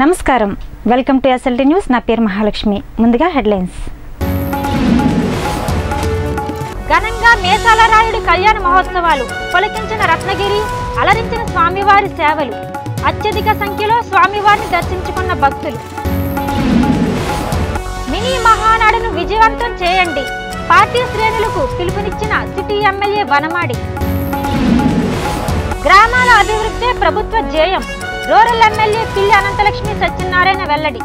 నమస్కారం welcome to SLT news నా పేరు మహాలక్ష్మి ముందుగా హెడ్లైన్స్ ఘనంగా మేసాల రాయుడి కళ్యాణ మహోత్సవాలు పొలకించిన రత్నగిరి అలరించిన స్వామివారి సేవలు అత్యధిక సంఖ్యలో స్వామివారిని దర్శించుకున్న భక్తులు మినీ మహానాడును విజయవంతం చేయండి పార్టీ శ్రేణులకు పిలుపునిచ్చిన సిటీ ఎమ్మెల్యే వనమాడి గ్రామాల అభివృద్ధి ప్రభుత్వ ధ్యేయం రూరల్ ఎమ్మెల్యే పిల్లి అనంతలక్ష్మి సత్యనారాయణ వెల్లడి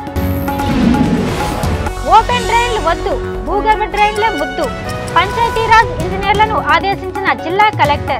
ఓపెన్ డ్రైన్లు వద్దు భూగర్భ డ్రైన్లే ముద్దు పంచాయతీరాజ్ ఇంజనీర్లను ఆదేశించిన జిల్లా కలెక్టర్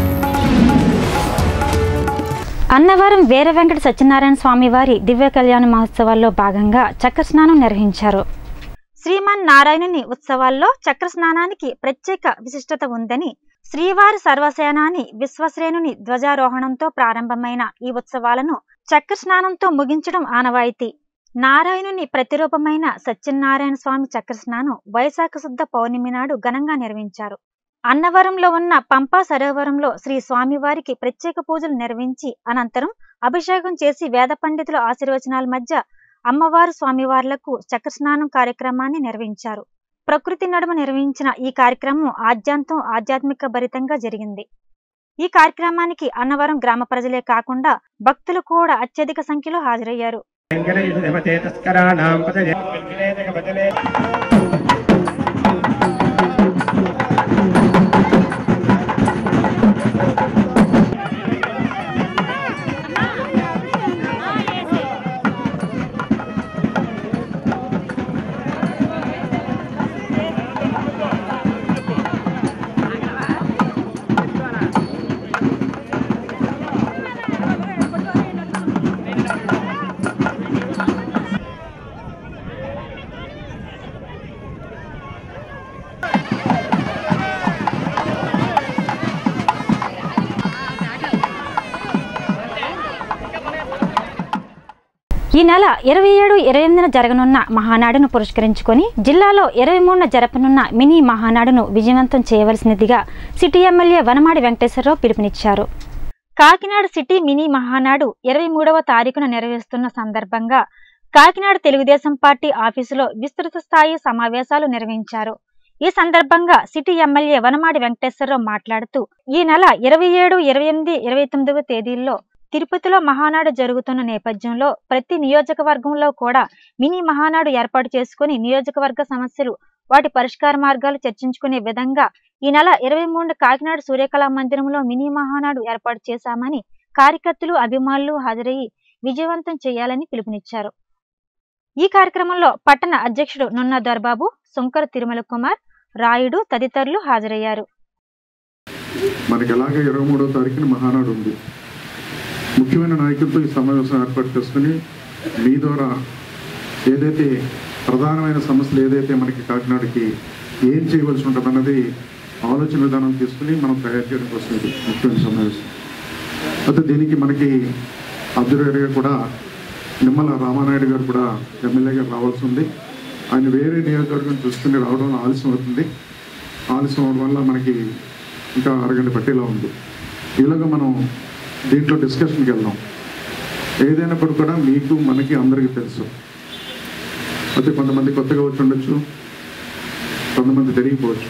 అన్నవరం వీర వెంకట సత్యనారాయణ స్వామి వారి దివ్య కళ్యాణ మహోత్సవాల్లో భాగంగా చక్ర స్నానం నిర్వహించారు శ్రీమన్ నారాయణుని ఉత్సవాల్లో చక్ర స్నానానికి ప్రత్యేక విశిష్టత ఉందని శ్రీవారి సర్వసేనాని విశ్వశ్రేణుని ధ్వజారోహణంతో ప్రారంభమైన ఈ ఉత్సవాలను చక్ర స్నానంతో ముగించడం ఆనవాయితీ నారాయణుని ప్రతిరూపమైన సత్యనారాయణ స్వామి చక్ర స్నానం వైశాఖ శుద్ధ పౌర్ణమి నాడు ఘనంగా నిర్వహించారు అన్నవరంలో ఉన్న పంపా సరోవరంలో శ్రీ స్వామివారికి ప్రత్యేక పూజలు నిర్వహించి అనంతరం అభిషేకం చేసి వేద పండితుల ఆశీర్వచనాల మధ్య అమ్మవారు స్వామివార్లకు చక్ర స్నానం కార్యక్రమాన్ని నిర్వహించారు ప్రకృతి నడుమ నిర్వహించిన ఈ కార్యక్రమం ఆద్యాంతం ఆధ్యాత్మిక భరితంగా జరిగింది ఈ కార్యక్రమానికి అన్నవరం గ్రామ ప్రజలే కాకుండా భక్తులు కూడా అత్యధిక సంఖ్యలో హాజరయ్యారు వెంకటేశదేవతే తస్కరాణాం పదజే వెంకటేశకపదలే ఈ నెల ఇరవై ఏడు ఇరవై ఎనిమిదిన జరగనున్న మహానాడును పురస్కరించుకొని జిల్లాలో ఇరవై మూడున జరపనున్న మినీ మహానాడును విజయవంతం చేయవలసినదిగా సిటీ ఎమ్మెల్యే వనమాడి వెంకటేశ్వరరావు పిలుపునిచ్చారు కాకినాడ సిటీ మినీ మహానాడు ఇరవై మూడవ తారీఖున నిర్వహిస్తున్న సందర్భంగా కాకినాడ తెలుగుదేశం పార్టీ ఆఫీసులో విస్తృత స్థాయి సమావేశాలు నిర్వహించారు ఈ సందర్భంగా సిటీ ఎమ్మెల్యే వనమాడి వెంకటేశ్వరరావు మాట్లాడుతూ ఈ నెల ఇరవై ఏడు ఇరవై ఎనిమిది ఇరవై తొమ్మిదవ తేదీల్లో తిరుపతిలో మహానాడు జరుగుతున్న నేపథ్యంలో ప్రతి నియోజకవర్గంలో కూడా మినీ మహానాడు ఏర్పాటు చేసుకుని నియోజకవర్గ సమస్యలు వాటి పరిష్కార మార్గాలు చర్చించుకునే విధంగా ఈ నెల ఇరవై మూడు కాకినాడ సూర్యకళా మందిరంలో మినీ మహానాడు ఏర్పాటు చేశామని కార్యకర్తలు అభిమానులు హాజరయ్యి విజయవంతం చేయాలని పిలుపునిచ్చారు ఈ కార్యక్రమంలో పట్టణ అధ్యక్షుడు నున్న దొరబాబు సుంకర తిరుమల కుమార్ రాయుడు తదితరులు హాజరయ్యారు మనకి ఎలాగే ఇరవై మూడో తారీఖున మహానాడు ఉంది ముఖ్యమైన నాయకులతో ఈ సమావేశం ఏర్పాటు చేసుకుని మీ ద్వారా ఏదైతే ప్రధానమైన సమస్యలు ఏదైతే మనకి కాకినాడకి ఏం చేయవలసి ఉంటుందన్నది ఆలోచన విధానం తీసుకుని మనం తయారు చేయడం కోసం ఇది ముఖ్యమైన సమావేశం అయితే దీనికి మనకి అబ్జర్వేర్గా కూడా నిమ్మల రామానాయుడు గారు కూడా ఎమ్మెల్యే గారు రావాల్సి ఉంది ఆయన వేరే నియోజకవర్గం చూసుకుని రావడం ఆలస్యం అవుతుంది ఆలస్యం అవడం వల్ల మనకి ఇంకా అరగంట పట్టేలా ఉంది ఈలోగా మనం దీంట్లో డిస్కషన్కి వెళ్దాం ఏదైనప్పుడు కూడా మీకు మనకి అందరికీ తెలుసు అయితే కొంతమంది కొత్తగా వచ్చి ఉండొచ్చు కొంతమంది తెలియకపోవచ్చు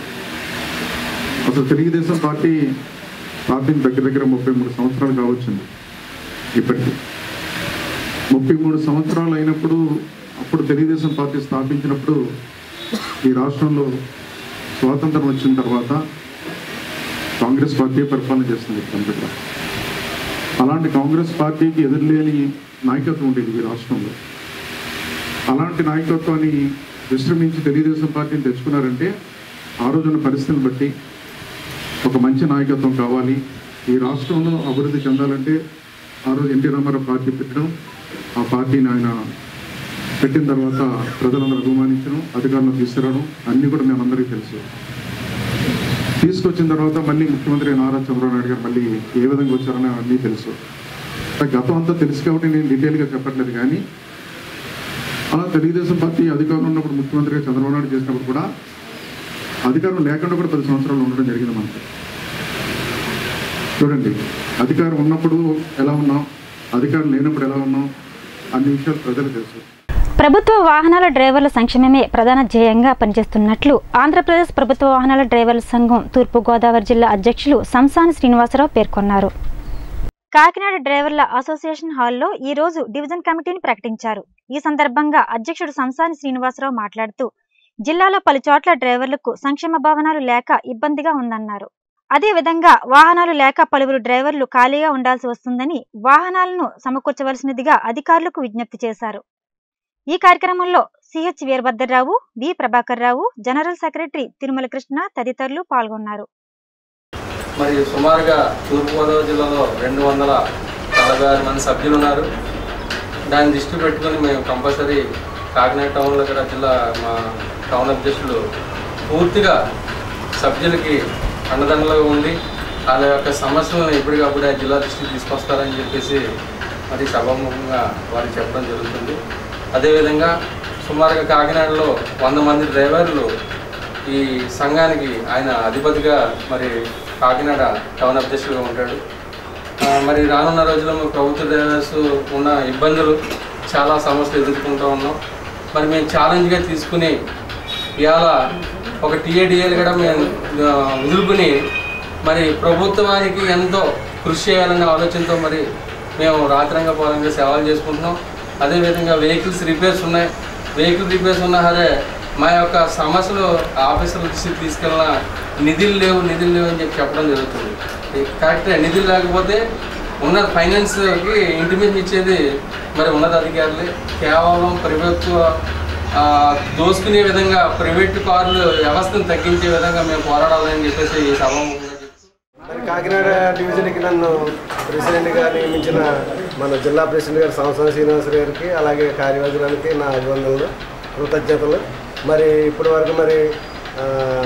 అసలు తెలుగుదేశం పార్టీ స్థాపించి దగ్గర దగ్గర ముప్పై మూడు సంవత్సరాలు కావచ్చింది ఇప్పటికీ ముప్పై మూడు సంవత్సరాలు అయినప్పుడు అప్పుడు తెలుగుదేశం పార్టీ స్థాపించినప్పుడు ఈ రాష్ట్రంలో స్వాతంత్రం వచ్చిన తర్వాత కాంగ్రెస్ పార్టీ పరిపాలన చేస్తుంది కంప్లీట్గా అలాంటి కాంగ్రెస్ పార్టీకి ఎదురులేని నాయకత్వం ఉండేది ఈ రాష్ట్రంలో అలాంటి నాయకత్వాన్ని విశ్రమించి తెలుగుదేశం పార్టీని తెచ్చుకున్నారంటే ఆ రోజున పరిస్థితిని బట్టి ఒక మంచి నాయకత్వం కావాలి ఈ రాష్ట్రంలో అభివృద్ధి చెందాలంటే ఆ రోజు ఎన్టీ రామారావు పార్టీ పెట్టడం ఆ పార్టీని ఆయన పెట్టిన తర్వాత ప్రజలందరూ అభిమానించడం అధికారంలో తీసుకురావడం అన్నీ కూడా మేము అందరికీ తెలుసు తీసుకొచ్చిన తర్వాత మళ్ళీ ముఖ్యమంత్రి నారా చంద్రబాబు నాయుడు గారు మళ్ళీ ఏ విధంగా వచ్చారని అన్నీ తెలుసు గతం అంతా తెలుసు కాబట్టి నేను డీటెయిల్గా చెప్పట్లేదు కానీ అలా తెలుగుదేశం పార్టీ అధికారంలో ఉన్నప్పుడు ముఖ్యమంత్రిగా చంద్రబాబు నాయుడు చేసినప్పుడు కూడా అధికారం లేకుండా కూడా పది సంవత్సరాలు ఉండడం జరిగింది మనకి చూడండి అధికారం ఉన్నప్పుడు ఎలా ఉన్నాం అధికారం లేనప్పుడు ఎలా ఉన్నాం అన్ని విషయాలు ప్రజలకు తెలుసు ప్రభుత్వ వాహనాల డ్రైవర్ల సంక్షేమమే ప్రధాన ధ్యేయంగా పనిచేస్తున్నట్లు ఆంధ్రప్రదేశ్ ప్రభుత్వ వాహనాల డ్రైవర్ల సంఘం తూర్పుగోదావరి జిల్లా అధ్యక్షులు సంసాని శ్రీనివాసరావు పేర్కొన్నారు కాకినాడ డ్రైవర్ల అసోసియేషన్ హాల్లో ఈ రోజు డివిజన్ కమిటీని ప్రకటించారు ఈ సందర్భంగా అధ్యక్షుడు సంసాని శ్రీనివాసరావు మాట్లాడుతూ జిల్లాలో పలు చోట్ల డ్రైవర్లకు సంక్షేమ భవనాలు లేక ఇబ్బందిగా ఉందన్నారు అదే విధంగా వాహనాలు లేక పలువురు డ్రైవర్లు ఖాళీగా ఉండాల్సి వస్తుందని వాహనాలను సమకూర్చవలసినదిగా అధికారులకు విజ్ఞప్తి చేశారు ఈ కార్యక్రమంలో CH Veerabhadra Rao V Prabhakar Rao general secretary Tirumala Krishna తదితరులు పాల్గొన్నారు మరి సుమారుగా తూర్పుగోదావరి జిల్లాలో రెండు వందల నలభై ఆరు మంది సభ్యులు ఉన్నారు దాన్ని దృష్టి పెట్టుకొని మేము కంపల్సరీ కాకినాడ టౌన్లో కూడా జిల్లా మా టౌన్ అధ్యక్షులు పూర్తిగా సభ్యులకి అండదండలుగా ఉండి వాళ్ళ యొక్క సమస్యలను ఎప్పటికప్పుడు ఆ జిల్లా దృష్టికి తీసుకొస్తారని చెప్పేసి మరి సభాముఖంగా వారికి చెప్పడం జరుగుతుంది అదేవిధంగా సుమారుగా కాకినాడలో వంద మంది డ్రైవర్లు ఈ సంఘానికి ఆయన అధిపతిగా మరి కాకినాడ టౌన్ అధ్యక్షులుగా ఉంటాడు ఆ, మరి రానున్న రోజుల్లో మన ప్రభుత్వ డ్రైవర్స్ ఉన్న ఇబ్బందులు చాలా సమస్యలు ఎదుర్కొంటూ ఉన్నాం మరి మేము ఛాలెంజ్గా తీసుకుని ఇవాళ ఒక టీఏడిఏలు కూడా మేము ఆ, వదులుకుని మరి ప్రభుత్వానికి ఎంతో కృషి చేయాలనే ఆలోచనతో మరి మేము రాత్రంగా పోలంగా సేవలు చేసుకుంటున్నాం అదేవిధంగా వెహికల్స్ రిపేర్స్ ఉన్నాయి వెహికల్ రిపేర్స్ ఉన్నా సరే మా యొక్క సమస్యలు ఆఫీసుల దృష్టికి తీసుకెళ్ళిన నిధులు లేవు నిధులు లేవు అని చెప్పి చెప్పడం జరుగుతుంది ఇది కరెక్టే నిధులు లేకపోతే ఉన్న ఫైనాన్స్కి ఇంటిమేషన్ ఇచ్చేది మరి ఉన్నత అధికారులే కేవలం ప్రభుత్వ ఆ, దోసుకునే విధంగా ప్రైవేట్ కార్లు వ్యవస్థను తగ్గించే విధంగా మేము పోరాడాలని చెప్పేసి ఈ సభాముఖంగా చెప్తున్నాం. మరి కాకినాడ డివిజన్కి నన్ను ప్రెసిడెంట్గా నియమించిన మన జిల్లా ప్రెసిడెంట్ గారు సంవత్సరం శ్రీనివాస గారికి అలాగే కార్యవర్గానికి నా అభివందనలు కృతజ్ఞతలు మరి ఇప్పటి వరకు మరి ఆ,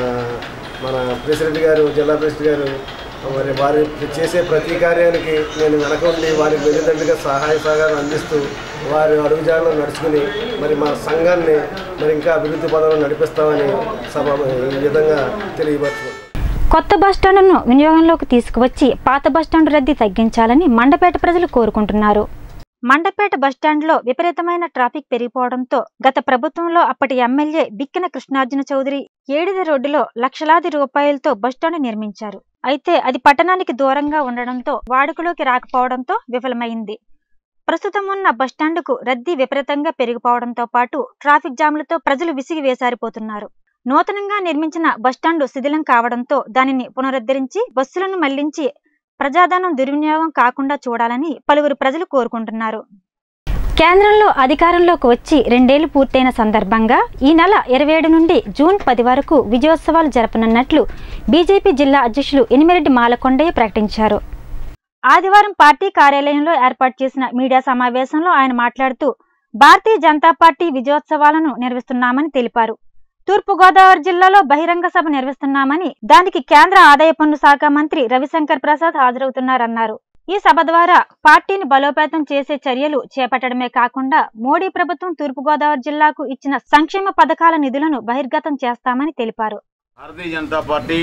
మన ప్రెసిడెంట్ గారు జిల్లా ప్రెసిడెంట్ గారు మరి వారి చేసే ప్రతి కార్యానికి నేను వెనక ఉండి వారికి వెన్నుదండుగా సహాయ సహకారం అందిస్తూ వారి అడుగుజాడలో నడుచుకుని మరి మా సంఘాన్ని మరి ఇంకా అభివృద్ధి పదంలో నడిపిస్తామని సభ ఈ విధంగా తెలియపరచుకుంటున్నాను కొత్త బస్టాండును వినియోగంలోకి తీసుకువచ్చి పాత బస్టాండు రద్దీ తగ్గించాలని మండపేట ప్రజలు కోరుకుంటున్నారు మండపేట బస్టాండ్లో విపరీతమైన ట్రాఫిక్ పెరిగిపోవడంతో గత ప్రభుత్వంలో అప్పటి ఎమ్మెల్యే బిక్కిన కృష్ణార్జున చౌదరి ఏడిద రోడ్డులో లక్షలాది రూపాయలతో బస్టాండు నిర్మించారు అయితే అది పట్టణానికి దూరంగా ఉండడంతో వాడుకలోకి రాకపోవడంతో విఫలమైంది ప్రస్తుతం ఉన్న బస్టాండుకు రద్దీ విపరీతంగా పెరిగిపోవడంతో పాటు ట్రాఫిక్ జామ్లతో ప్రజలు విసిగి వేసారిపోతున్నారు నూతనంగా నిర్మించిన బస్టాండు శిథిలం కావడంతో దానిని పునరుద్ధరించి బస్సులను మళ్లించి ప్రజాధనం దుర్వినియోగం కాకుండా చూడాలని పలువురు ప్రజలు కోరుకుంటున్నారు కేంద్రంలో అధికారంలోకి వచ్చి రెండేళ్లు పూర్తయిన సందర్భంగా ఈ నెల ఇరవై ఏడు నుండి జూన్ పది వరకు విజయోత్సవాలు జరపనున్నట్లు బీజేపీ జిల్లా అధ్యక్షులు ఇనిమిరెడ్డి మాలకొండయ్య ప్రకటించారు ఆదివారం పార్టీ కార్యాలయంలో ఏర్పాటు చేసిన మీడియా సమావేశంలో ఆయన మాట్లాడుతూ భారతీయ జనతా పార్టీ విజయోత్సవాలను నిర్వహిస్తున్నామని తెలిపారు తూర్పుగోదావరి జిల్లాలో బహిరంగ సభ నిర్వహిస్తున్నామని దానికి కేంద్ర ఆదాయ పన్ను శాఖ మంత్రి రవిశంకర్ ప్రసాద్ హాజరవుతున్నారన్నారు ఈ సభ ద్వారా పార్టీని బలోపేతం చేసే చర్యలు చేపట్టడమే కాకుండా మోడీ ప్రభుత్వం తూర్పుగోదావరి జిల్లాకు ఇచ్చిన సంక్షేమ పథకాల నిధులను బహిర్గతం చేస్తామని తెలిపారు భారతీయ జనతా పార్టీ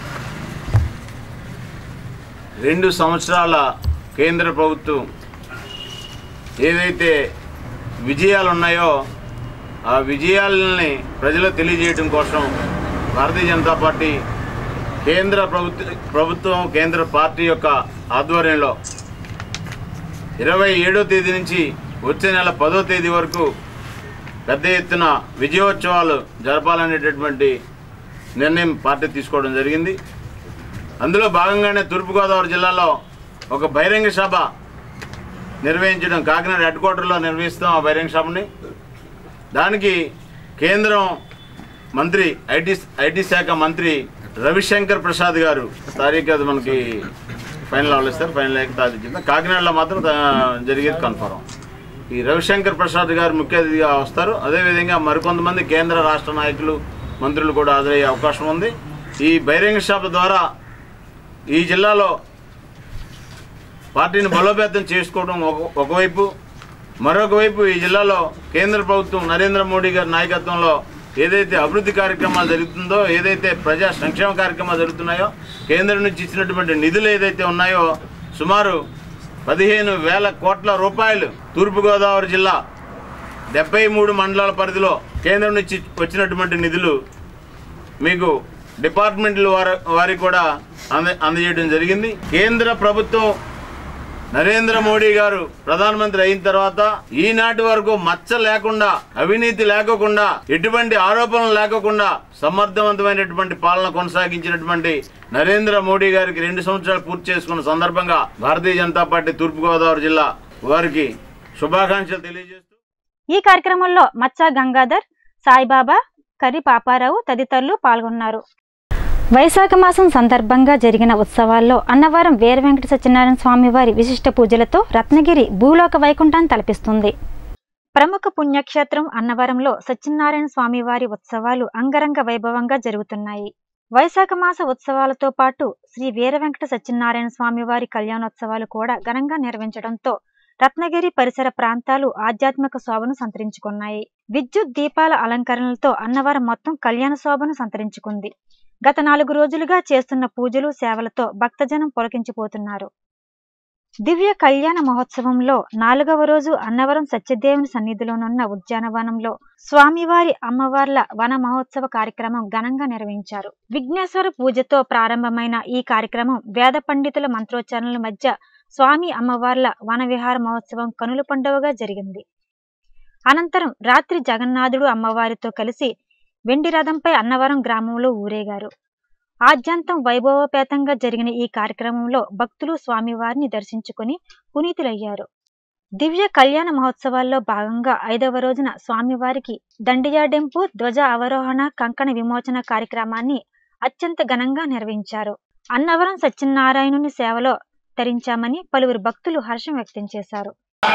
రెండు సంవత్సరాల కేంద్ర ప్రభుత్వం ఏదైతే విజయాలు ఉన్నాయో ఆ విజయాలని ప్రజలకు తెలియజేయడం కోసం భారతీయ జనతా పార్టీ కేంద్ర ప్రభుత్వ ప్రభుత్వం కేంద్ర పార్టీ యొక్క ఆధ్వర్యంలో ఇరవై ఏడో తేదీ నుంచి వచ్చే నెల పదో తేదీ వరకు పెద్ద ఎత్తున విజయోత్సవాలు జరపాలనేటటువంటి నిర్ణయం పార్టీ తీసుకోవడం జరిగింది అందులో భాగంగానే తూర్పుగోదావరి జిల్లాలో ఒక బహిరంగ సభ నిర్వహించడం కాకినాడ హెడ్ క్వార్టర్లో నిర్వహిస్తాం ఆ బహిరంగ సభని దానికి కేంద్రం మంత్రి ఐటీ ఐటీ శాఖ మంత్రి రవిశంకర్ ప్రసాద్ గారు తారీఖు అది మనకి ఫైనల్ అవ్వలేదు సార్ ఫైనల్ అయ్యాక తారీఖు చెప్తాం కాకినాడలో మాత్రం తా- జరిగేది కన్ఫర్మ్ ఈ రవిశంకర్ ప్రసాద్ గారు ముఖ్య అతిథిగా వస్తారు అదేవిధంగా మరికొంతమంది కేంద్ర రాష్ట్ర నాయకులు మంత్రులు కూడా హాజరయ్యే అవకాశం ఉంది ఈ బహిరంగ సభ ద్వారా ఈ జిల్లాలో పార్టీని బలోపేతం చేసుకోవడం ఒక- ఒకవైపు మరొక వైపు ఈ జిల్లాలో కేంద్ర ప్రభుత్వం నరేంద్ర మోడీ గారి నాయకత్వంలో ఏదైతే అభివృద్ధి కార్యక్రమాలు జరుగుతుందో ఏదైతే ప్రజా సంక్షేమ కార్యక్రమాలు జరుగుతున్నాయో కేంద్రం నుంచి ఇచ్చినటువంటి నిధులు ఏదైతే ఉన్నాయో సుమారు పదిహేను వేల కోట్ల రూపాయలు తూర్పుగోదావరి జిల్లా డెబ్బై మూడు మండలాల పరిధిలో కేంద్రం నుంచి వచ్చినటువంటి నిధులు మీకు డిపార్ట్మెంట్ల వారి వారికి కూడా అంద అందజేయడం జరిగింది కేంద్ర ప్రభుత్వం నరేంద్ర మోడీ గారు ప్రధానమంత్రి అయిన తర్వాత ఈనాటి వరకు మచ్చ లేకుండా అవినీతి లేకోకుండా ఎటువంటి ఆరోపణలు లేకోకుండా సమర్థవంతమైనటువంటి పాలన కొనసాగించినటువంటి నరేంద్ర మోడీ గారికి రెండు సంవత్సరాలు పూర్తి చేసుకున్న సందర్భంగా భారతీయ జనతా పార్టీ తూర్పుగోదావరి జిల్లా వారికి శుభాకాంక్షలు తెలియజేస్తూ ఈ కార్యక్రమంలో మచ్చా గంగాధర్ సాయిబాబా కరి పాపారావు తదితరులు పాల్గొన్నారు వైశాఖ మాసం సందర్భంగా జరిగిన ఉత్సవాల్లో అన్నవరం వీర వెంకట సత్యనారాయణ స్వామి వారి విశిష్ట పూజలతో రత్నగిరి భూలోక వైకుంఠాన్ని తలపిస్తుంది ప్రముఖ పుణ్యక్షేత్రం అన్నవరంలో సత్యనారాయణ స్వామి వారి ఉత్సవాలు అంగరంగ వైభవంగా జరుగుతున్నాయి వైశాఖ మాస ఉత్సవాలతో పాటు శ్రీ వీర వెంకట సత్యనారాయణ స్వామి వారి కళ్యాణోత్సవాలు కూడా ఘనంగా నిర్వహించడంతో రత్నగిరి పరిసర ప్రాంతాలు ఆధ్యాత్మిక శోభను సంతరించుకున్నాయి విద్యుత్ దీపాల అలంకరణలతో అన్నవరం మొత్తం కళ్యాణ శోభను సంతరించుకుంది గత నాలుగు రోజులుగా చేస్తున్న పూజలు సేవలతో భక్తజనం పొలకించిపోతున్నారు దివ్య కళ్యాణ మహోత్సవంలో నాలుగవ రోజు అన్నవరం సత్యదేవుని సన్నిధిలోనున్న ఉద్యానవనంలో స్వామివారి అమ్మవార్ల వన మహోత్సవ కార్యక్రమం ఘనంగా నిర్వహించారు విఘ్నేశ్వర పూజతో ప్రారంభమైన ఈ కార్యక్రమం వేద పండితుల మంత్రోచ్చారణల మధ్య స్వామి అమ్మవార్ల వన విహార మహోత్సవం కనుల పండుగగా జరిగింది అనంతరం రాత్రి జగన్నాథుడు అమ్మవారితో కలిసి వెండి రథంపై అన్నవరం గ్రామంలో ఊరేగారు ఆద్యంతం వైభవపేతంగా జరిగిన ఈ కార్యక్రమంలో భక్తులు స్వామివారిని దర్శించుకుని పునీతులయ్యారు దివ్య కళ్యాణ మహోత్సవాల్లో భాగంగా ఐదవ రోజున స్వామివారికి దండియాడెంపు ధ్వజ అవరోహణ కంకణ విమోచన కార్యక్రమాన్ని అత్యంత ఘనంగా నిర్వహించారు అన్నవరం సత్యనారాయణుని సేవలో తరించామని పలువురు భక్తులు హర్షం వ్యక్తం చేశారు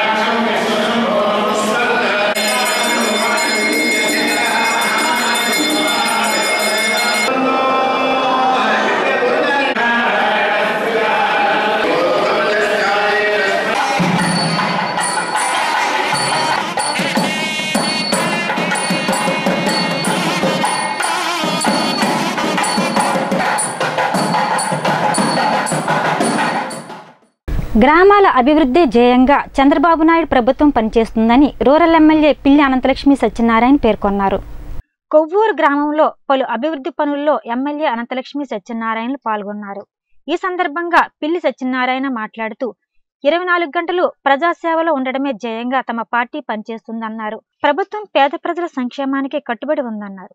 గ్రామాల అభివృద్ధి ధ్యేయంగా చంద్రబాబు నాయుడు ప్రభుత్వం పనిచేస్తుందని రూరల్ ఎమ్మెల్యే పిల్లి అనంతలక్ష్మి సత్యనారాయణ పేర్కొన్నారు కొవ్వూరు గ్రామంలో పలు అభివృద్ధి పనుల్లో ఎమ్మెల్యే అనంతలక్ష్మి సత్యనారాయణలు పాల్గొన్నారు ఈ సందర్భంగా పిల్లి సత్యనారాయణ మాట్లాడుతూ ఇరవై నాలుగు గంటలు ప్రజాసేవలో ఉండడమే ధ్యేయంగా తమ పార్టీ పనిచేస్తుందన్నారు ప్రభుత్వం పేద ప్రజల సంక్షేమానికి కట్టుబడి ఉందన్నారు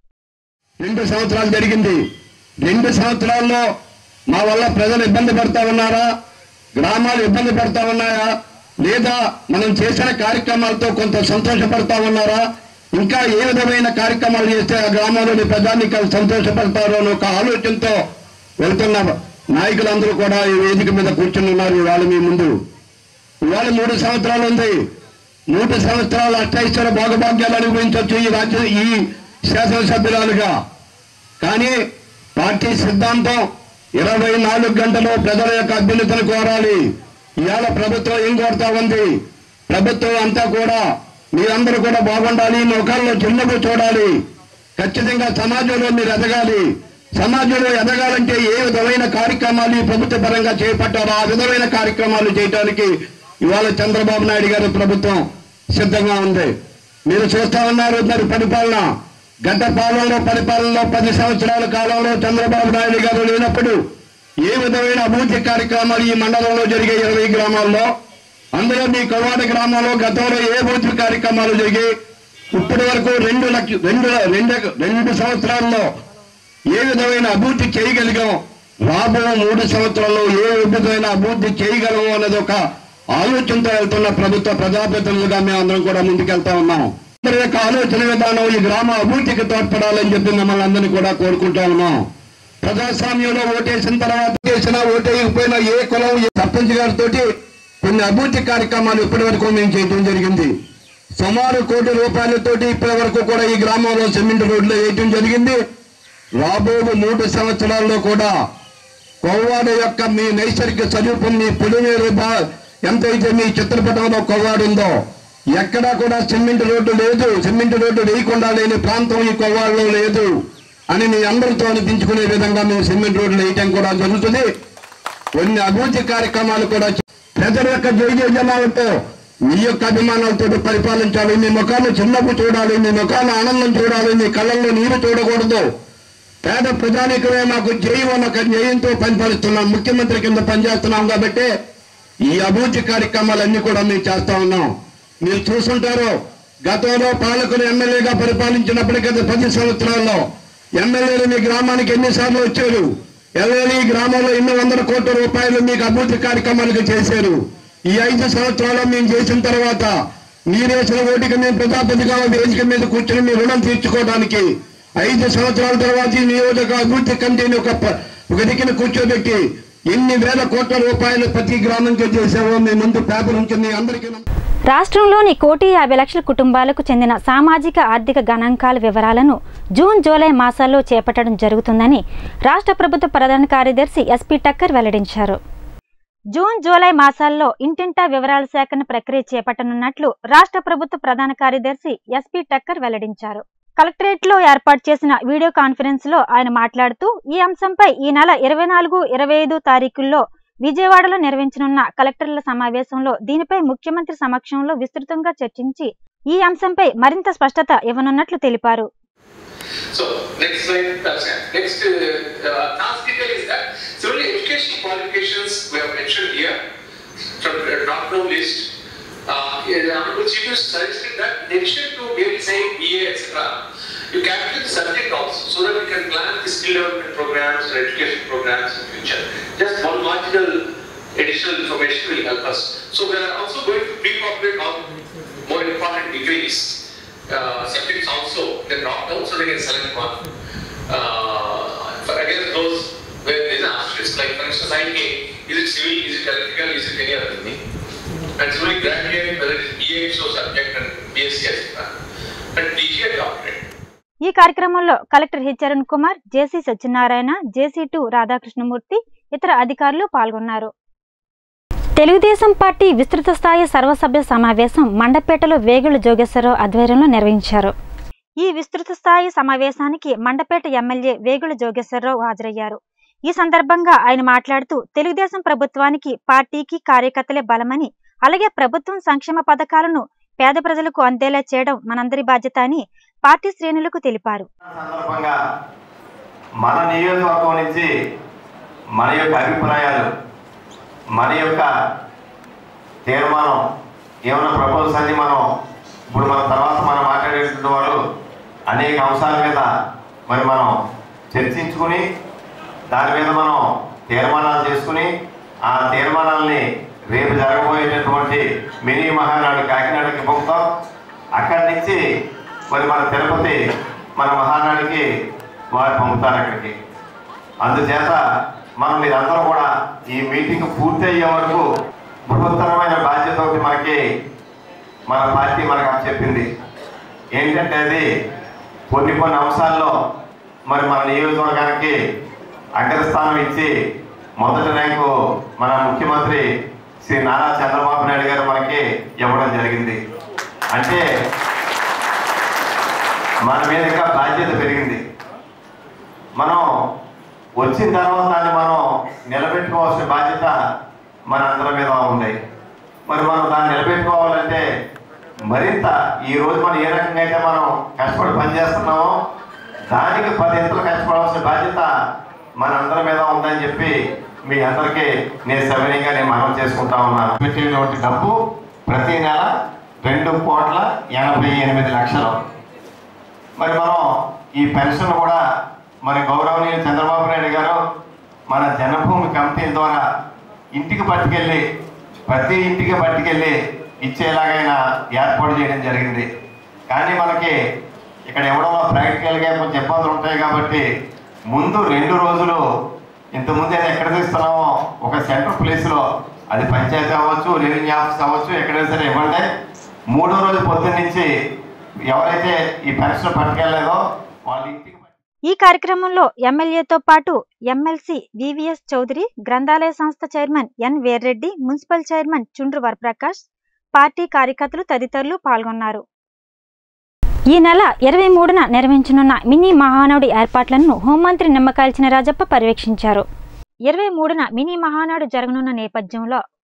రెండు సంవత్సరాలు జరిగింది రెండు సంవత్సరాల్లో మా వల్ల ప్రజలు ఇబ్బంది పడతా ఉన్నారా గ్రామాలు ఇబ్బంది పడతా ఉన్నాయా లేదా మనం చేసిన కార్యక్రమాలతో కొంత సంతోషపడతా ఉన్నారా ఇంకా ఏ విధమైన కార్యక్రమాలు చేస్తే ఆ గ్రామంలోని ప్రజానికాలు సంతోషపడతారో అని ఒక ఆలోచనతో వెళ్తున్న నాయకులందరూ కూడా ఈ వేదిక మీద కూర్చుని ఉన్నారు ఇవాళ మీ ముందు ఇవాళ మూడు సంవత్సరాలు ఉంది మూడు సంవత్సరాలు అష్టైశ్వర భోగభాగ్యాలు అనుభవించవచ్చు ఈ రాజ్య ఈ శాసనసభ్యురాలుగా కానీ పార్టీ సిద్ధాంతం ఇరవై నాలుగు గంటలు ప్రజల యొక్క అభ్యున్నతను కోరాలి ఇవాళ ప్రభుత్వం ఏం కోరుతా ఉంది ప్రభుత్వం అంతా కూడా మీరందరూ కూడా బాగుండాలి ముఖాల్లో చిన్నపు చూడాలి ఖచ్చితంగా సమాజంలో మీరు ఎదగాలి సమాజంలో ఎదగాలంటే ఏ విధమైన కార్యక్రమాలు ఈ ప్రభుత్వ పరంగా చేపట్టారో ఆ విధమైన కార్యక్రమాలు చేయడానికి ఇవాళ చంద్రబాబు నాయుడు గారి ప్రభుత్వం సిద్ధంగా ఉంది మీరు చూస్తా ఉన్నారు మరి పరిపాలన గత పాలనలో పరిపాలనలో పది సంవత్సరాల కాలంలో చంద్రబాబు నాయుడు గారు లేనప్పుడు ఏ విధమైన అభివృద్ధి కార్యక్రమాలు ఈ మండలంలో జరిగే ఇరవై గ్రామాల్లో అందులో మీ కవాడ గ్రామంలో గతంలో ఏ అభివృద్ధి కార్యక్రమాలు జరిగాయి ఇప్పటి వరకు రెండు లక్ష రెండు రెండు రెండు సంవత్సరాల్లో ఏ విధమైన అభివృద్ధి చేయగలిగాం రాబో మూడు సంవత్సరాల్లో ఏ విధమైన అభివృద్ధి చేయగలము అన్నది ఒక ఆలోచనతో వెళ్తున్న ప్రభుత్వ ప్రజాప్రతినిధులుగా మేము అందరం కూడా ముందుకెళ్తా ఉన్నాం అందరి యొక్క ఆలోచన విధానం ఈ గ్రామ అభివృద్ధికి తోడ్పడాలని చెప్పి మమ్మల్ని అందరినీ కూడా కోరుకుంటా ఉన్నాం ప్రజాస్వామ్యంలో ఓటేసిన తర్వాత చేసిన ఓటేయకపోయినా ఏ కులం ఏ సర్పంచ్ గారితో కొన్ని అభివృద్ధి కార్యక్రమాలు ఇప్పటి వరకు మేము చేయడం జరిగింది సుమారు కోటి రూపాయలతోటి ఇప్పటి వరకు కూడా ఈ గ్రామంలో సిమెంట్ రోడ్లు వేయటం జరిగింది రాబో మూడు సంవత్సరాల్లో కూడా కొవ్వాడ యొక్క మీ నైసర్గిక స్వరూపం మీ పొలిమేరు బా ఎంతైతే మీ చిత్రపటంలో కొవ్వాడు ఉందో ఎక్కడా కూడా సిమెంట్ రోడ్డు లేదు సిమెంట్ రోడ్డు వేయకుండా లేని ప్రాంతం ఈ కొవ్వాడలో లేదు అని మీ అందరితో అనిపించుకునే విధంగా మేము సిమెంట్ రోడ్లు వేయటం కూడా జరుగుతుంది కొన్ని అభివృద్ధి కార్యక్రమాలు కూడా ప్రజల యొక్క జయ జయ జనాలతో మీ యొక్క అభిమానాలతో పరిపాలించాలి మీ ముఖాన్ని చిన్నపు చూడాలి మీ ముఖాన్ని ఆనందం చూడాలి మీ కళ్ళల్లో నీరు చూడకూడదు పేద ప్రజానికమే మాకు జయం అన్న ఒక జయంతో పరిపాలిస్తున్నాం ముఖ్యమంత్రి కింద పనిచేస్తున్నాం కాబట్టి ఈ అభివృద్ధి కార్యక్రమాలన్నీ కూడా మేము చేస్తా ఉన్నాం మీరు చూసుంటారు గతంలో పాలకులు ఎమ్మెల్యేగా పరిపాలించినప్పటికీ గత పది సంవత్సరాల్లో ఎమ్మెల్యేలు మీ గ్రామానికి ఎన్నిసార్లు వచ్చారు ఎమ్మెల్యే ఈ గ్రామంలో ఎన్ని వందల కోట్ల రూపాయలు మీకు అభివృద్ధి కార్యక్రమాలకు చేశారు ఈ ఐదు సంవత్సరాలు మేము చేసిన తర్వాత మీరేసిన ఓటికి మేము ప్రజాపతిగా వేదిక మీద కూర్చొని మీ రుణం తీర్చుకోవడానికి ఐదు సంవత్సరాల తర్వాత ఈ నియోజక అభివృద్ధి కమిటీని ఒక ప- ఒక దిక్కున కూర్చోబెట్టి ఎన్ని వేల కోట్ల రూపాయలు ప్రతి గ్రామంకి చేసావో మీ ముందు పేపర్ ఉంటుంది అందరికీ నమ్మ- రాష్ట్రంలోని కోటి యాభై లక్షల కుటుంబాలకు చెందిన సామాజిక ఆర్థిక గణాంకాల వివరాలను జూన్ జూలై మాసాల్లో చేపట్టడం జరుగుతుందని రాష్ట్ర ప్రభుత్వ ప్రధాన కార్యదర్శి ఎస్పీ టక్కర్ వెల్లడించారు జూన్ జూలై మాసాల్లో ఇంటింటా వివరాల సేకరణ ప్రక్రియ చేపట్టనున్నట్లు రాష్ట్ర ప్రభుత్వ ప్రధాన కార్యదర్శి ఎస్పీ టక్కర్ వెల్లడించారు కలెక్టరేట్ లో ఏర్పాటు చేసిన వీడియో కాన్ఫరెన్స్ లో ఆయన మాట్లాడుతూ ఈ అంశంపై ఈ నెల ఇరవై నాలుగు ఇరవై ఐదు తారీఖుల్లో విజయవాడలో నిర్వహించనున్న కలెక్టర్ల సమావేశంలో దీనిపై ముఖ్యమంత్రి సమక్షంలో విస్తృతంగా చర్చించి ఈ అంశంపై మరింత స్పష్టత ఇవ్వనున్నట్లు తెలిపారు So next slide, that's it. Next uh, uh, task detail is that several education qualifications we have mentioned here from the drop-down list. Uh, yeah, the Honorable Chief Minister suggested that in addition to merely saying BA, etc., you calculate the subject also so that we can plan the skill development programs and education programs in future. Just one marginal additional information will help us. So we are also going to pre-populate all more important degrees uh, subjects also then drop down so they can select one. Uh, for against those where there is an asterisk, like for instance, IK, is it civil, is it electrical, is it any other thing? And similarly, graduate, whether it is BA so subject and BSc, etc. And DG and doctorate. ఈ కార్యక్రమంలో collector H Arun Kumar JC Satyanarayana JC two Radhakrishnamurthy ఇతర అధికారులు పాల్గొన్నారు Telugu Desam party విస్తృత స్థాయి సర్వసభ్య సమావేశం మండపేటలో వేగుల జోగేశ్వరరావు ఆధ్వర్యంలో నిర్వహించారు ఈ విస్తృత స్థాయి సమావేశానికి మండపేట ఎమ్మెల్యే వేగుల జోగేశ్వరరావు హాజరయ్యారు ఈ సందర్భంగా ఆయన మాట్లాడుతూ తెలుగుదేశం ప్రభుత్వానికి పార్టీకి కార్యకర్తలే బలమని అలాగే ప్రభుత్వం సంక్షేమ పథకాలను పేద ప్రజలకు అందేలా చేయడం మనందరి బాధ్యత అని పార్టీ శ్రేణులకు తెలిపారు సందర్భంగా మన నియోజకవర్గం నుంచి మన యొక్క అభిప్రాయాలు మన యొక్క తీర్మానం ఏమైనా ప్రపోజల్స్ అన్ని మనం ఇప్పుడు మన తర్వాత మనం మాట్లాడేటువంటి వాళ్ళు అనేక అంశాల మీద మరి మనం చర్చించుకుని దాని మీద మనం తీర్మానాలు చేసుకుని ఆ తీర్మానాల్ని రేపు జరగబోయేటటువంటి మినీ మహానాడు కాకినాడకి పంపుతాం అక్కడి నుంచి మరి మన తిరుపతి మన మహానాడికి వారు పంపుతారు అక్కడికి అందుచేత మనం మీరందరూ కూడా ఈ మీటింగ్ పూర్తి అయ్యే వరకు బృహత్తరమైన బాధ్యత ఒకటి మనకి మన పార్టీ మనకు చెప్పింది ఏంటంటే అది కొన్ని కొన్ని అంశాల్లో మరి మన నియోజకవర్గానికి అగ్రస్థానం ఇచ్చి మొదటి ర్యాంకు మన ముఖ్యమంత్రి శ్రీ నారా చంద్రబాబు నాయుడు గారు మనకి ఇవ్వడం జరిగింది అంటే మన మీద ఇంకా బాధ్యత పెరిగింది మనం వచ్చిన తర్వాత దాన్ని మనం నిలబెట్టుకోవాల్సిన బాధ్యత మన అందరి మీద ఉంది మరి మనం దాన్ని నిలబెట్టుకోవాలంటే మరింత ఈ రోజు మనం ఏ రకంగా అయితే మనం కష్టపడి పనిచేస్తున్నామో దానికి పది ఇంతలు కష్టపడాల్సిన బాధ్యత మన అందరి మీద ఉందని చెప్పి మీ అందరికీ నేను సవినీయంగా నేను మనం చేసుకుంటా ఉన్నాను పెట్టేటువంటి డబ్బు ప్రతి నెల రెండు కోట్ల ఎనభై ఎనిమిది లక్షలు మరి మనం ఈ పెన్షన్ కూడా మరి గౌరవనీయులు చంద్రబాబు నాయుడు గారు మన జనభూమి కమిటీ ద్వారా ఇంటికి పట్టుకెళ్ళి ప్రతి ఇంటికి పట్టుకెళ్ళి ఇచ్చేలాగైనా ఏర్పాటు చేయడం జరిగింది కానీ మనకి ఇక్కడ ఇవ్వడంలో ప్రాక్టికల్గా కొంచెం ఇబ్బందులు ఉంటాయి కాబట్టి ముందు రెండు రోజులు ఇంతకుముందు అయితే ఎక్కడ తీస్తున్నామో ఒక సెంటర్ ప్లేస్లో అది పంచాయతీ అవ్వచ్చు రెవెన్యూ ఆఫీస్ అవ్వచ్చు ఎక్కడైనా సరే ఇవ్వండి మూడో రోజు పొద్దున్న నుంచి ఎవరైతే ఈ పెన్షన్ పట్టుకెళ్ళలేదో వాళ్ళ ఇంటికి ఈ కార్యక్రమంలో ఎమ్మెల్యేతో పాటు ఎమ్మెల్సీ వివిఎస్ చౌదరి గ్రంథాలయ సంస్థ chairman N Veerreddy municipal chairman Chundru Varaprakash party కార్యకర్తలు తదితరులు పాల్గొన్నారు ఈ నెల ఇరవై మూడున నిర్వహించనున్న మినీ మహానాడు ఏర్పాట్లను హోంమంత్రి నిమ్మకాయల చినరాజప్ప పర్యవేక్షించారు ఇరవై మూడున మినీ మహానాడు జరగనున్న నేపథ్యంలో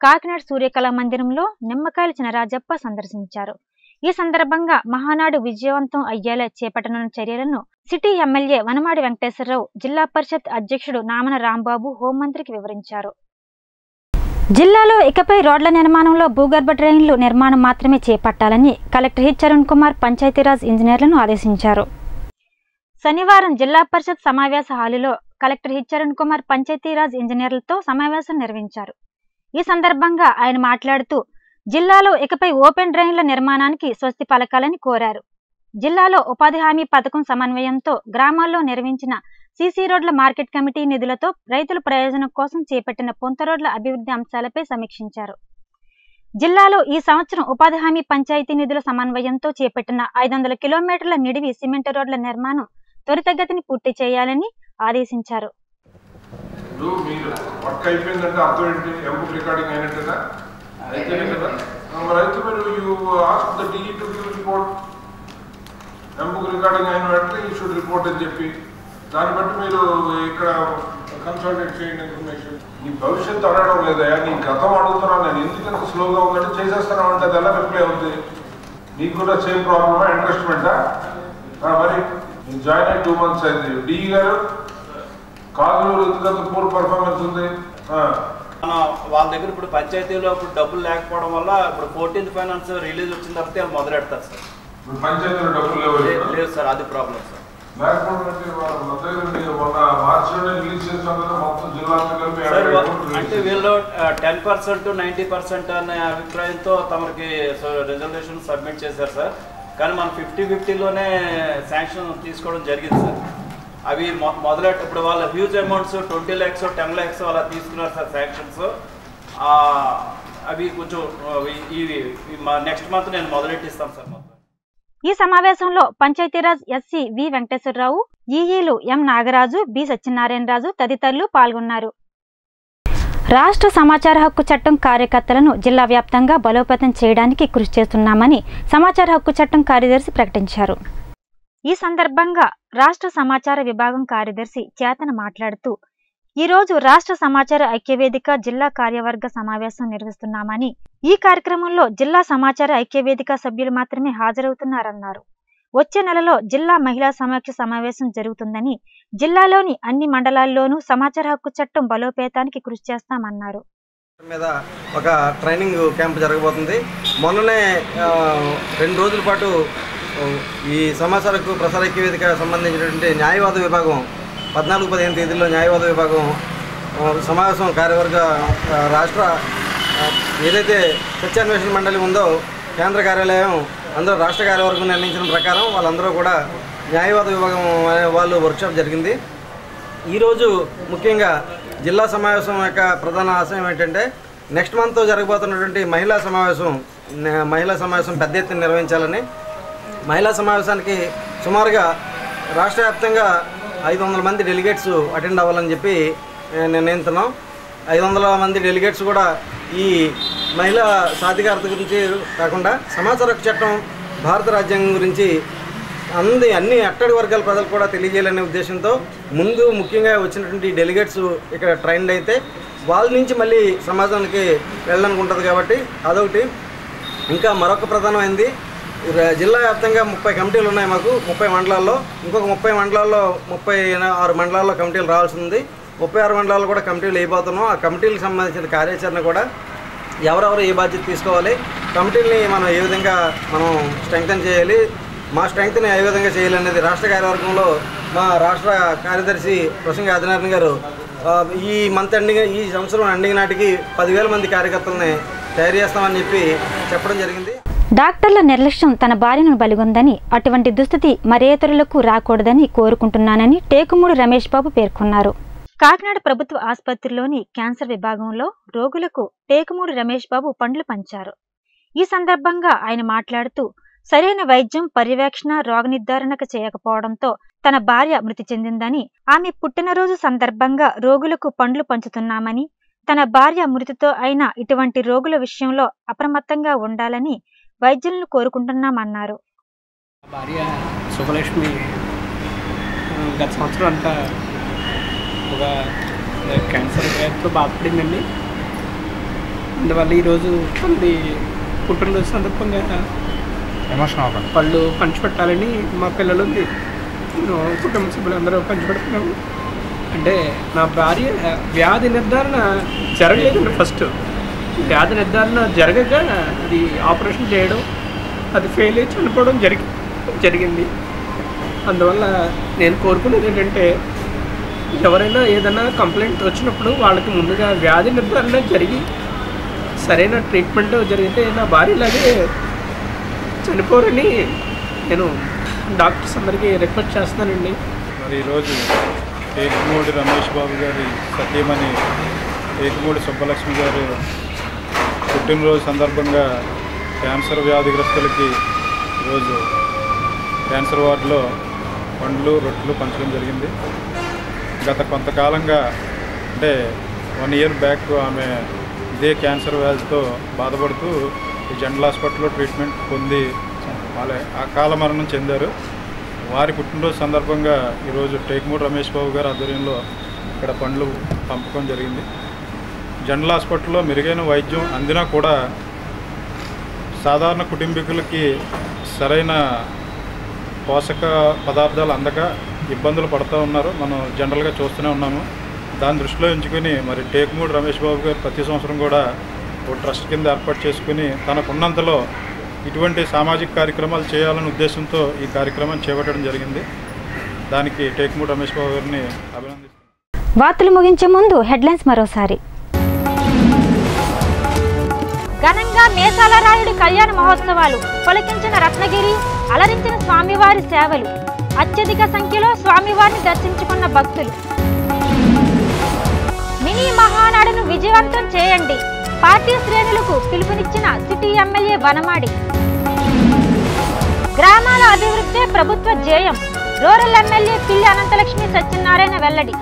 కాకినాడ సూర్యకళా మందిరంలో నిమ్మకాయల చినరాజప్ప సందర్శించారు ఈ సందర్భంగా మహానాడు విజయవంతం అయ్యేలా చేపట్టనున్న చర్యలను సిటీ ఎమ్మెల్యే వనమాడి వెంకటేశ్వరరావు జిల్లా పరిషత్ అధ్యక్షుడు నామన రాంబాబు హోంమంత్రికి వివరించారు జిల్లాలో ఇకపై రోడ్ల నిర్మాణంలో భూగర్భ డ్రైన్లు నిర్మాణం మాత్రమే చేపట్టాలని కలెక్టర్ హెచ్ అరుణ్ కుమార్ పంచాయతీరాజ్ ఇంజనీర్లను ఆదేశించారు శనివారం జిల్లా పరిషత్ సమావేశ హాలులో కలెక్టర్ హెచ్ అరుణ్ కుమార్ పంచాయతీరాజ్ ఇంజనీర్లతో సమావేశం నిర్వహించారు ఈ సందర్భంగా ఆయన మాట్లాడుతూ జిల్లాలో ఇకపై ఓపెన్ డ్రైన్ల నిర్మాణానికి స్వస్తి పలకాలని కోరారు జిల్లాలో ఉపాధి హామీ పథకం సమన్వయంతో గ్రామాల్లో నిర్మించిన సీసీ రోడ్ల మార్కెట్ కమిటీ నిధులతో రైతుల ప్రయోజనం కోసం చేపట్టిన పొంత రోడ్ల అభివృద్ధి అంశాలపై సమీక్షించారు జిల్లాలో ఈ సంవత్సరం ఉపాధి హామీ పంచాయతీ నిధుల సమన్వయంతో చేపట్టిన ఐదు వందల కిలోమీటర్ల నిడివి సిమెంట్ రోడ్ల నిర్మాణం త్వరితగతిని పూర్తి చేయాలని ఆదేశించారు ఇప్పుడు మీరు వర్క్ అయిపోయిందంటే అర్థం ఏంటి ఎంబుక్ రికార్డింగ్ అయినట్టేనా అయితేనే కదా ఆ, మరి అయితే మీరు you ask the DE to give report M book recording అయిన వెంటనే యూ షుడ్ రిపోర్ట్ అని చెప్పి దాన్ని బట్టి మీరు ఇక్కడ కన్సల్టేట్ చేయండి ఇన్ఫర్మేషన్ నీ భవిష్యత్తు అడగడం లేదా నీ గతం అడుగుతున్నాను నేను ఎందుకంత స్లోగా ఉందంటే చేసేస్తాను అంటే అది ఎలా రిప్లై అవుతుంది నీకు కూడా సేమ్ ప్రాబ్లమా ఇంట్రెస్ట్మెంటా మరి నేను జాయిన్ అయ్యి టూ మంత్స్ అయింది డిఈ గారు కాజులు ఎందుకంత పూర్ పర్ఫార్మెన్స్ ఉంది ఆ. మన వాళ్ళ దగ్గర ఇప్పుడు పంచాయతీలో ఇప్పుడు డబ్బులు లేకపోవడం వల్ల ఇప్పుడు ఫోర్టీన్త్ ఫైనాన్స్ రిలీజ్ వచ్చిన తర్వాత వాళ్ళు మొదలెడతారు సార్ ఇప్పుడు పంచాయతీలో డబ్బులు లేవు లే- లేదు సార్ అది ప్రాబ్లం సార్ లేకపోవడం అంటే వాళ్ళ మన దగ్గర మీరు మొన్న మార్చిలోనే రిలీజ్ చేసాం కదా మొత్తం జిల్లా అంతా కలిపి సార్ యాభై వా- కోట్లు రిలీజ్ అంటే చేశాం. వీళ్ళు టెన్ పర్సెంట్ నైంటీ పర్సెంట్ అనే అభిప్రాయంతో తమకి రిజల్యూషన్ సబ్మిట్ చేశారు సార్ కానీ మనం ఫిఫ్టీ ఫిఫ్టీలోనే శాంక్షన్ తీసుకోవడం జరిగింది సార్ అవి మొ- మొదలెట్ ఇప్పుడు వాళ్ళ huge amounts twenty lakhs ten lakhs అలా తీసుకున్నారు సార్ శాంక్షన్స్ అవి కొంచెం ఆ, ఈ- ఇవి నెక్స్ట్ మంత్ నేను మొదలెట్టిస్తాను సార్ మొత్తం ఈ సమావేశంలో పంచాయతీరాజ్ ఎస్సీ వి వెంకటేశ్వరరావు ఈఈలు ఎం నాగరాజు బి సత్యనారాయణరాజు తదితరులు పాల్గొన్నారు రాష్ట్ర సమాచార హక్కు చట్టం కార్యకర్తలను జిల్లా వ్యాప్తంగా బలోపేతం చేయడానికి కృషి చేస్తున్నామని సమాచార హక్కు చట్టం కార్యదర్శి ప్రకటించారు ఈ సందర్భంగా రాష్ట్ర సమాచార విభాగం కార్యదర్శి చేతన మాట్లాడుతూ ఈ రోజు రాష్ట్ర సమాచార ఐక్యవేదిక జిల్లా కార్యవర్గ సమావేశం నిర్వహిస్తున్నామని ఈ కార్యక్రమంలో జిల్లా సమాచార ఐక్యవేదిక సభ్యులు మాత్రమే హాజరవుతున్నారన్నారు వచ్చే నెలలో జిల్లా మహిళా సమీక్ష సమావేశం జరుగుతుందని జిల్లాలోని అన్ని మండలాల్లోనూ సమాచార హక్కు చట్టం బలోపేతానికి కృషి చేస్తామన్నారు మీద ఒక ట్రైనింగ్ క్యాంప్ జరగబోతుంది మొన్ననే ఆ, రెండు రోజుల పాటు ఆ, ఈ సమాచారకు ప్రసార ఐక్య వేదిక సంబంధించినటువంటి న్యాయవాద విభాగం పద్నాలుగు పదిహేను తేదీల్లో న్యాయవాద విభాగం ఆ, సమావేశం కార్యవర్గ ఆ, రాష్ట్ర ఆ, ఏదైతే సత్యాన్వేషణ మండలి ఉందో కేంద్ర కార్యాలయం అందరూ రాష్ట్ర కార్యవర్గం నిర్ణయించిన ప్రకారం వాళ్ళందరూ కూడా న్యాయవాద విభాగం అనే వాళ్ళు వర్క్షాప్ జరిగింది ఈరోజు ముఖ్యంగా జిల్లా సమావేశం యొక్క ప్రధాన ఆశయం ఏంటంటే నెక్స్ట్ మంత్ జరగబోతున్నటువంటి మహిళా సమావేశం నే- మహిళా సమావేశం పెద్ద ఎత్తున నిర్వహించాలని మహిళా సమావేశానికి సుమారుగా రాష్ట్ర వ్యాప్తంగా ఐదు వందల మంది డెలిగేట్స్ అటెండ్ అవ్వాలని చెప్పి ఏ, నిర్ణయించున్నాం ఐదు వందల మంది డెలిగేట్స్ కూడా ఈ మహిళా సాధికారత గురించి కాకుండా సమాచార హక్కు చట్టం భారత రాజ్యాంగం గురించి అంది అన్ని అట్టడి వర్గాల ప్రజలు కూడా తెలియజేయాలనే ఉద్దేశంతో ముందు ముఖ్యంగా వచ్చినటువంటి డెలిగేట్స్ ఇక్కడ ట్రైన్డ్ అయితే వాళ్ళ నుంచి మళ్ళీ సమాజానికి వెళ్ళడానికి ఉంటుంది కాబట్టి అదొకటి ఇంకా మరొక ప్రధానమైనది ర- జిల్లా వ్యాప్తంగా ముప్పై కమిటీలు ఉన్నాయి మాకు ముప్పై మండలాల్లో ఇంకొక ముప్పై మండలాల్లో ముప్పై ఆరు మండలాల్లో కమిటీలు రావాల్సి ఉంది ముప్పై ఆరు మండలాల్లో కూడా కమిటీలు వేయబోతున్నాం ఆ కమిటీలకు సంబంధించిన కార్యాచరణ కూడా ఎవరెవరు ఏ బాధ్యత తీసుకోవాలి కమిటీని మనం ఏ విధంగా మనం స్ట్రెంగ్తన్ చేయాలి మా స్ట్రెంగ్త్ని ఏ విధంగా చేయాలి అనేది రాష్ట్ర కార్యవర్గంలో మా రాష్ట్ర కార్యదర్శి ప్రసంగ ఆదినారాయణ గారు ఆ, ఈ మంత్ ఎండింగ్ ఈ సంవత్సరం ఎండింగ్ నాటికి పదివేల మంది కార్యకర్తలని తయారు చేస్తామని చెప్పి చెప్పడం జరిగింది డాక్టర్ల నిర్లక్ష్యం తన భార్యను బలిగొందని అటువంటి దుస్థితి మరేతరులకు రాకూడదని కోరుకుంటున్నానని టేకుమూడి రమేష్ బాబు పేర్కొన్నారు కాకినాడ ప్రభుత్వ ఆసుపత్రిలోని క్యాన్సర్ విభాగంలో రోగులకు టేకుమూడి రమేష్ బాబు పండ్లు పంచారు ఈ సందర్భంగా ఆయన మాట్లాడుతూ సరైన వైద్యం పర్యవేక్షణ రోగ నిర్ధారణకు చేయకపోవడంతో తన భార్య మృతి చెందిందని ఆమె పుట్టినరోజు సందర్భంగా రోగులకు పండ్లు పంచుతున్నామని తన భార్య మృతితో అయిన ఇటువంటి రోగుల విషయంలో అప్రమత్తంగా ఉండాలని వైద్యులను కోరుకుంటున్నామన్నారు భార్య సుభలక్ష్మి ఆ, గత సంవత్సరం అంతా ఒక క్యాన్సర్ వ్యాధితో బాధపడిందండి అందువల్ల ఈరోజు తనది పుట్టినరోజు సందర్భంగా ఎమోషన్ అవ్వకండి పళ్ళు పంచిపెట్టాలని మా పిల్లలు నేను కుటుంబ సభ్యులందరూ పంచిపెడుతున్నాము అంటే నా భార్య వ్యాధి నిర్ధారణ జరగలేదండి ఫస్ట్ వ్యాధి నిర్ధారణ జరగక అది ఆపరేషన్ చేయడం అది ఫెయిల్ అయ్యి చనిపోవడం జరిగి జరిగింది అందువల్ల నేను కోరుకునేది ఏంటంటే ఎవరైనా ఏదైనా కంప్లైంట్ వచ్చినప్పుడు వాళ్ళకి ముందుగా వ్యాధి నిర్ధారణ జరిగి సరైన ట్రీట్మెంట్ జరిగితే నా భార్యలాగే చనిపోరని నేను డాక్టర్స్ అందరికీ రిక్వెస్ట్ చేస్తానండి మరి ఈరోజు ఏకమూడి రమేష్ బాబు గారి సతీమణి ఏకమూడి సుబ్బలక్ష్మి గారు పుట్టినరోజు సందర్భంగా క్యాన్సర్ వ్యాధిగ్రస్తులకి ఈరోజు క్యాన్సర్ వార్డులో పండ్లు రొట్టెలు పంచడం జరిగింది గత కొంతకాలంగా అంటే వన్ ఇయర్ బ్యాక్ ఆమె ఇదే క్యాన్సర్ వ్యాధితో బాధపడుతూ ఈ జనరల్ హాస్పిటల్లో ట్రీట్మెంట్ పొంది వాళ్ళే అకాల మరణం చెందారు వారి పుట్టినరోజు సందర్భంగా ఈరోజు టేక్మూడి రమేష్ బాబు గారి ఆధ్వర్యంలో ఇక్కడ పండ్లు పంపకం జరిగింది జనరల్ హాస్పిటల్లో మెరుగైన వైద్యం అందినా కూడా సాధారణ కుటుంబీకులకి సరైన పోషక పదార్థాలు అందక ఇబ్బందులు పడుతూ ఉన్నారు మనం జనరల్గా చూస్తూనే ఉన్నాము దాన్ని దృష్టిలో ఉంచుకొని మరి టేకుమూడి రమేష్ బాబు గారు ప్రతి సంవత్సరం కూడా ఓ ట్రస్ట్ కింద ఏర్పాటు చేసుకుని తనకున్నంతలో ఇటువంటి సామాజిక కార్యక్రమాలు చేయాలనే ఉద్దేశంతో ఈ కార్యక్రమాన్ని చేపట్టడం జరిగింది దానికి టేకుమూడి రమేష్ బాబు గారిని అభినందిస్తున్నాను వార్తలు ముగించే ముందు హెడ్లైన్స్ మరోసారి ఘనంగా మేసాల రాయుడి కళ్యాణ మహోత్సవాలు పొలకించిన రత్నగిరి అలరించిన స్వామివారి సేవలు అత్యధిక సంఖ్యలో స్వామివారిని దర్శించుకున్న భక్తులు మినీ మహానాడును విజయవంతం చేయండి పార్టీ శ్రేణులకు పిలుపునిచ్చిన సిటీ ఎమ్మెల్యే వనమాడి గ్రామాల అభివృద్ధి ప్రభుత్వ ధ్యేయం రూరల్ ఎమ్మెల్యే పిల్లి అనంతలక్ష్మి సత్యనారాయణ వెల్లడి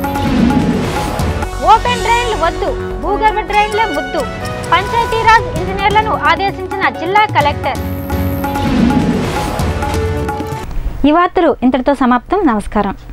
ఓపెన్ డ్రైన్లు వద్దు భూగర్భ డ్రైన్లే ముద్దు పంచాయతీరాజ్ ఇంజనీర్లను ఆదేశించిన జిల్లా కలెక్టర్ ఈ వార్తలు ఇంతటితో సమాప్తం నమస్కారం